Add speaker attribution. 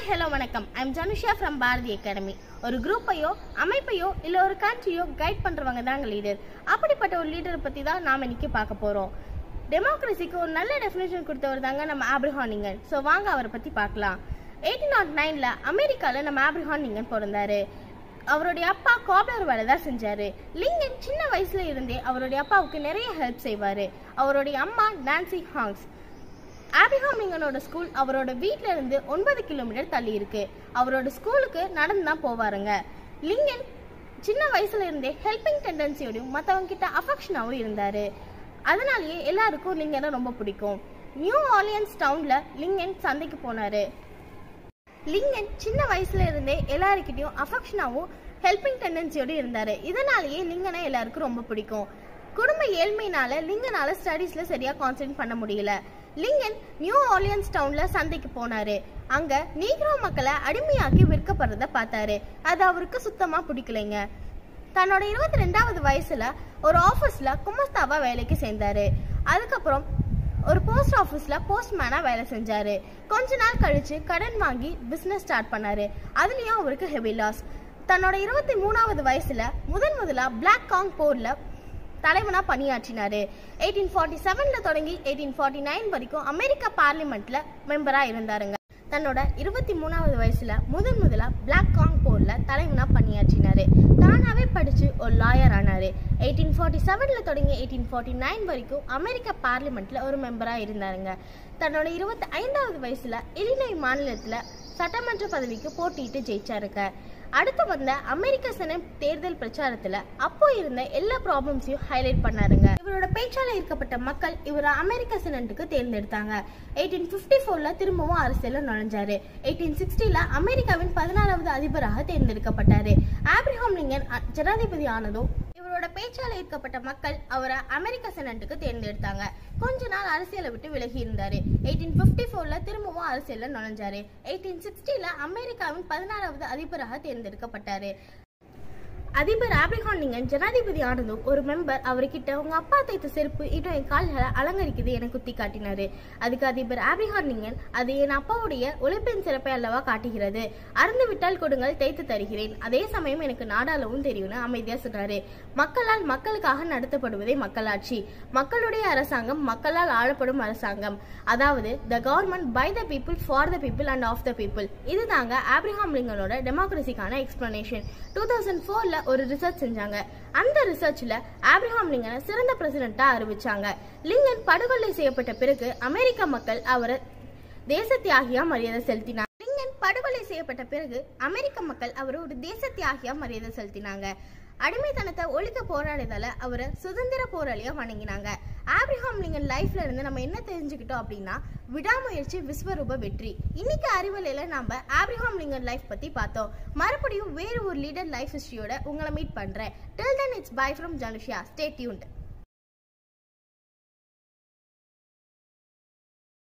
Speaker 1: hi hello வணக்கம் I'm Janusha from Bharathi Academy ஒரு குரூப்பையோ அமைப்பையோ இல்லை ஒரு கண்ட்ரியோ கைட் பண்ணுறவங்க தாங்க லீடர் அப்படிப்பட்ட ஒரு லீடரை பற்றி தான் நாம் இன்னைக்கு பார்க்க போகிறோம் டெமோக்ரஸிக்கு ஒரு நல்ல டெஃபினேஷன் கொடுத்தவர் தாங்க நம்ம ஆப்ரிஹான் லிங்கன் ஸோ வாங்க அவரை பற்றி பார்க்கலாம் எயிட்டீன் நாட் நைனில் அமெரிக்காவில் நம்ம ஆப்ரிஹான் லிங்கன் பிறந்தாரு அவருடைய அப்பா காப்லர் வேலை தான் செஞ்சாரு லிங்கன் சின்ன வயசுல இருந்தே அவருடைய அப்பாவுக்கு நிறைய ஹெல்ப் செய்வாரு அவருடைய அம்மா நான்சி ஹாங்ஸ் ஆபிகாம் லிங்கனோட ஸ்கூல் அவரோட வீட்ல இருந்து ஒன்பது கிலோமீட்டர் தள்ளி இருக்கு அவரோட ஸ்கூலுக்கு நடந்து தான் போவாருங்க லிங்கன் சின்ன வயசுல இருந்தே ஹெல்பிங் டெண்டன்சியோடையும் மற்றவங்க கிட்ட அஃபெக்ஷனாகவும் இருந்தாரு அதனாலேயே எல்லாருக்கும் லிங்கனை ரொம்ப பிடிக்கும் நியூ ஆர்லியன்ஸ் டவுன்ல லிங்கன் சந்தைக்கு போனாரு லிங்கன் சின்ன வயசுல இருந்தே எல்லாருக்கிட்டையும் அஃபெக்ஷனாகவும் ஹெல்பிங் டெண்டன்சியோடு இருந்தாரு இதனாலேயே லிங்கனை எல்லாருக்கும் ரொம்ப பிடிக்கும் குடும்ப ஏழ்மையினால லிங்கனால ஸ்டடீஸ்ல சரியா கான்சென்ட்ரேட் பண்ண முடியல லிங்கன் நியூ ஆர்லியன்ஸ் டவுன்ல சந்தைக்கு போனாரு அங்க நீக்ரோ மக்களை அடிமையாக்கி விற்கப்படுறத பார்த்தாரு அது அவருக்கு சுத்தமா பிடிக்கலைங்க தன்னோட இருபத்தி ரெண்டாவது வயசுல ஒரு ஆஃபீஸ்ல குமஸ்தாவா வேலைக்கு சேர்ந்தாரு அதுக்கப்புறம் ஒரு போஸ்ட் ஆஃபீஸ்ல போஸ்ட்மேனா வேலை செஞ்சாரு கொஞ்ச நாள் கழிச்சு கடன் வாங்கி பிசினஸ் ஸ்டார்ட் பண்ணாரு அதுலயும் அவருக்கு ஹெவி லாஸ் தன்னோட இருபத்தி மூணாவது வயசுல முதன் முதலா பிளாக் காங் போர்ல தலைவனா பணியாற்றினாரு எயிட்டீன் ஃபார்ட்டி செவன்ல தொடங்கி எயிட்டீன் ஃபார்ட்டி நைன் வரைக்கும் அமெரிக்க பார்லிமெண்ட்ல மெம்பரா இருந்தாருங்க தன்னோட இருபத்தி மூணாவது வயசுல முதன் முதலா பிளாக் காங் போர்ல தலைவனா பணியாற்றினாரு தானாவே படிச்சு ஒரு லாயர் ஆனாரு எயிட்டீன் ஃபார்ட்டி செவன்ல தொடங்கி எயிட்டீன் ஃபார்ட்டி நைன் வரைக்கும் அமெரிக்க பார்லிமெண்ட்ல ஒரு மெம்பரா இருந்தாருங்க தன்னோட இருபத்தி ஐந்தாவது வயசுல இலினாய் மாநிலத்துல சட்டமன்ற பதவிக்கு போட்டியிட்டு ஜெயிச்சாருங்க அடுத்து வந்த அமெரிக்க செனட் தேர்தல் பிரச்சாரத்துல அப்போ இருந்த எல்லா ப்ராப்ளம்ஸையும் ஹைலைட் பண்ணாருங்க இவரோட பேச்சால ஈர்க்கப்பட்ட மக்கள் இவரை அமெரிக்க செனட்டுக்கு தேர்ந்தெடுத்தாங்க எயிட்டீன் பிப்டி ஃபோர்ல திரும்பவும் அரசியல்ல நுழைஞ்சாரு எயிட்டீன் சிக்ஸ்டில அமெரிக்காவின் பதினாலாவது அதிபராக தேர்ந்தெடுக்கப்பட்டாரு ஆப்ரிஹாம் லிங்கன் அ- ஜனாதிபதி ஆனதும் இவரோட பேச்சால ஈர்க்கப்பட்ட மக்கள் அவரை அமெரிக்க செனட்டுக்கு தேர்ந்தெடுத்தாங்க கொஞ்ச நாள் அரசியலை விட்டு விலகி இருந்தாரு எயிட்டீன் பிப்டி ஃபோர்ல திரும்பவும் அரசியல்ல நுழைஞ்சாரு எயிட்டீன் சிக்ஸ்டில அமெரிக்காவின் பதினாறாவது அதிபராக தேர்ந்தெடுக்கப்பட்டாரு அதிபர் ஆப்ரிஹாம் லிங்கன் ஜனாதிபதி ஆனதும் ஒரு மெம்பர் அவர்கிட்ட உங்க அப்பா தைத்த செருப்பு இன்னும் என் கால்களை அலங்கரிக்குது என குத்தி காட்டினாரு அதுக்கு அதிபர் ஆப்ரிஹாம் லிங்கன் அது என் அப்பாவுடைய உழைப்பின் சிறப்பை அல்லவா காட்டுகிறது அறந்து விட்டால் கொடுங்கள் தைத்து தருகிறேன் அதே சமயம் எனக்கு நாடாளவும் தெரியும்னு அமைதியா சொன்னாரு மக்களால் மக்களுக்காக நடத்தப்படுவதே மக்களாட்சி மக்களுடைய அரசாங்கம் மக்களால் ஆளப்படும் அரசாங்கம் அதாவது the government by the people for the people and of the people இதுதாங்க ஆப்ரிஹாம் லிங்கனோட டெமோக்ரஸிக்கான எக்ஸ்பிளனேஷன் டூ தௌசண்ட் ஃபோர்ல ஒரு ரிசர்ச் செஞ்சாங்க அந்த ரிசர்ச்ல ஆப்ரிஹாம் லிங்கனை சிறந்த பிரசிடென்ட்டா அறிவிச்சாங்க லிங்கன் படுகொலை செய்யப்பட்ட பிறகு அமெரிக்க மக்கள் அவரை தேச தியாகியா மரியாதை செலுத்தினார் லிங்கன் படுகொலை செய்யப்பட்ட பிறகு அமெரிக்க மக்கள் அவரை ஒரு தேச தியாகியா மரியாதை செலுத்தினாங்க அடிமைத்தனத்தை ஒழிக்க போராடியதால அவரை சுதந்திர போராளியா வணங்கினாங்க ஆப்ரிஹாம் லிங்கன் லைஃப்ல இருந்து நம்ம என்ன தெரிஞ்சுக்கிட்டோம் அப்படின்னா விடாமுயற்சி விஸ்வரூப வெற்றி இன்னைக்கு அறிவலையில நம்ம ஆப்ரிஹாம் லிங்கன் லைஃப் பத்தி பார்த்தோம் மறுபடியும் வேறு ஒரு லீடர் லைஃப் ஹிஸ்டரியோட உங்களை மீட் பண்றேன் till then it's bye from Janushiya stay tuned